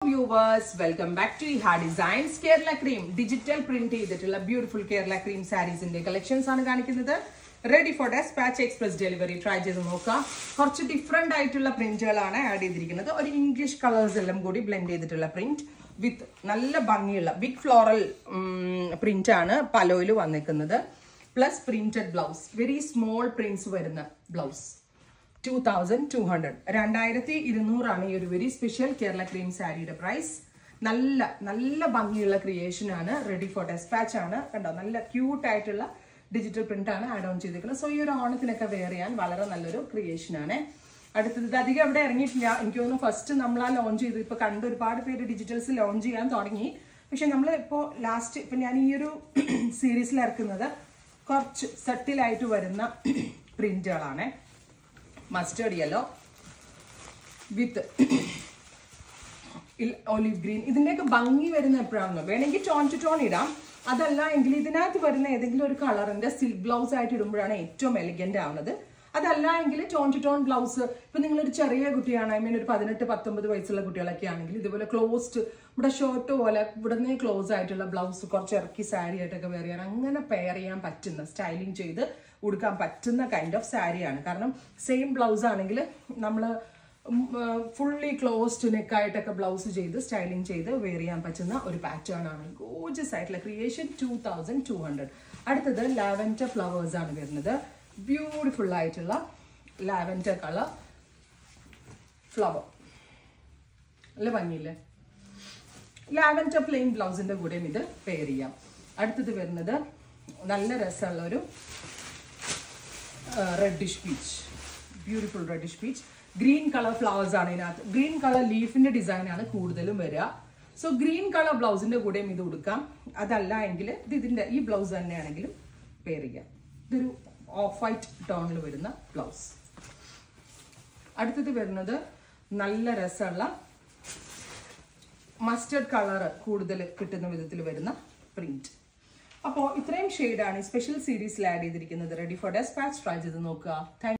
viewers welcome back to ha designs Kerala cream digital print ചെയ്തിട്ടുള്ള beautiful Kerala cream സാരീസിന്റെ collections ആണ് കാണിക്കുന്നത് ready for despatch express delivery try ചെയ്ത് നോക്കാം കുറച്ച് ഡിഫറെന്റ് ആയിട്ടുള്ള പ്രിന്റുകളാണ് ആഡ് ചെയ്തിരിക്കുന്നത് ഒരു ഇംഗ്ലീഷ് കളേഴ്സ് എല്ലാം കൂടി ബ്ലെൻഡ് ചെയ്തിട്ടുള്ള പ്രിന്റ് വിത്ത് നല്ല ഭംഗിയുള്ള ബിഗ് ഫ്ലോറൽ പ്രിന്റ് ആണ് പലോയിൽ വന്നിരിക്കുന്നത് plus printed blouse very small prints വരുന്ന blouse two thousand two hundred രണ്ടായിരത്തി ഇരുന്നൂറാണ് ഈ ഒരു വെരി സ്പെഷ്യൽ കേരള ക്രീം സാരിയുടെ പ്രൈസ് നല്ല നല്ല ഭംഗിയുള്ള ക്രിയേഷൻ ആണ് റെഡി ഫോർ ഡെസ്പാച്ച് ആണ് കണ്ടോ നല്ല ക്യൂട്ട് ആയിട്ടുള്ള ഡിജിറ്റൽ പ്രിന്റ് ആണ് ആഡ് ഓൺ ചെയ്തിരിക്കുന്നത് സോ ഈ ഒരു ഓണത്തിനൊക്കെ വെയർ ചെയ്യാൻ വളരെ നല്ലൊരു ക്രിയേഷൻ ആണ് അടുത്തത് ഇത് അധികം അവിടെ ഇറങ്ങിയിട്ടില്ല എനിക്ക് തോന്നുന്നു ഫസ്റ്റ് നമ്മൾ ആ ലോഞ്ച് ചെയ്തു ഇപ്പൊ കണ്ട് ഒരുപാട് പേര് ഡിജിറ്റൽസ് ലോഞ്ച് ചെയ്യാൻ തുടങ്ങി പക്ഷെ നമ്മൾ ഇപ്പോൾ ലാസ്റ്റ് ഇപ്പൊ ഞാൻ ഈ ഒരു സീരീസിൽ ഇറക്കുന്നത് കുറച്ച് സെട്ടിലായിട്ട് വരുന്ന പ്രിന്റുകളാണ് mustard yellow with olive green ഇതിന്റെയൊക്കെ ഭംഗി വരുന്ന എപ്പോഴാണെന്നോ വേണമെങ്കിൽ ടോൺ ടു ടോൺ ഇടാം അതല്ല എങ്കിൽ ഇതിനകത്ത് വരുന്ന ഏതെങ്കിലും ഒരു കളറിന്റെ സിൽക്ക് ബ്ലൗസ് ആയിട്ട് ഇടുമ്പോഴാണ് ഏറ്റവും എലിഗന്റ് ആവുന്നത് അതല്ല എങ്കിൽ ടോൺ ടു ടോൺ ബ്ലൗസ് ഇപ്പൊ നിങ്ങളൊരു ചെറിയ കുട്ടിയാണ് ഐ മീൻ ഒരു പതിനെട്ട് പത്തൊമ്പത് വയസ്സുള്ള കുട്ടികളൊക്കെ ആണെങ്കിൽ ഇതുപോലെ ക്ലോസ്ഡ് ഇവിടെ ഷർട്ട് പോലെ ഇവിടുന്ന് ക്ലോസ് ആയിട്ടുള്ള ബ്ലൗസ് കുറച്ച് ഇറക്കി സാരി ആയിട്ടൊക്കെ വെയർ ചെയ്യാൻ അങ്ങനെ പെയർ ചെയ്യാൻ പറ്റുന്ന സ്റ്റൈലിംഗ് ചെയ്ത് ഉടുക്കാൻ പറ്റുന്ന കൈൻഡ് ഓഫ് സാരിയാണ് കാരണം സെയിം ബ്ലൗസ് ആണെങ്കിൽ നമ്മൾ ഫുള്ളി ക്ലോസ്ഡ് നെക്കായിട്ടൊക്കെ ബ്ലൗസ് ചെയ്ത് സ്റ്റൈലിംഗ് ചെയ്ത് വെയർ ചെയ്യാൻ പറ്റുന്ന ഒരു പാറ്റേൺ ആണ് ഗോജസ് ആയിട്ടുള്ള creation two thousand two hundred അടുത്തത് ലാവൻഡർ ഫ്ലവേഴ്സ് ആണ് വരുന്നത് ബ്യൂട്ടിഫുൾ ആയിട്ടുള്ള ലാവൻഡർ കളർ ഫ്ലവർ നല്ല ഭംഗിയില്ലേ ലാവൻഡർ പ്ലെയിൻ ബ്ലൗസിന്റെ കൂടെയും ഇത് പെയർ ചെയ്യാം അടുത്തത് വരുന്നത് നല്ല രസമുള്ള ഒരു reddish peach beautiful reddish peach green colour flowers ആണ് ഇതിനകത്ത് ഗ്രീൻ കളർ ലീഫിന്റെ ഡിസൈൻ ആണ് കൂടുതലും വരിക സോ ഗ്രീൻ കളർ ബ്ലൗസിന്റെ കൂടെയും ഇത് കൊടുക്കാം അതല്ല എങ്കിൽ ഇത് ഇതിന്റെ ഈ ബ്ലൗസ് തന്നെയാണെങ്കിലും പെയർ ചെയ്യാം ഇതൊരു ഓഫ് വൈറ്റ് ടോണിൽ വരുന്ന ബ്ലൗസ് അടുത്തത് വരുന്നത് നല്ല രസമുള്ള മസ്റ്റർഡ് കളർ കൂടുതൽ കിട്ടുന്ന വിധത്തിൽ വരുന്ന പ്രിന്റ് അപ്പോൾ ഇത്രയും ഷെയ്ഡാണ് സ്പെഷ്യൽ സീരീസിൽ ആഡ് ചെയ്തിരിക്കുന്നത് റെഡി ഫോർ ഡെസ്പാച്ച് ട്രൈ ചെയ്ത് നോക്കുക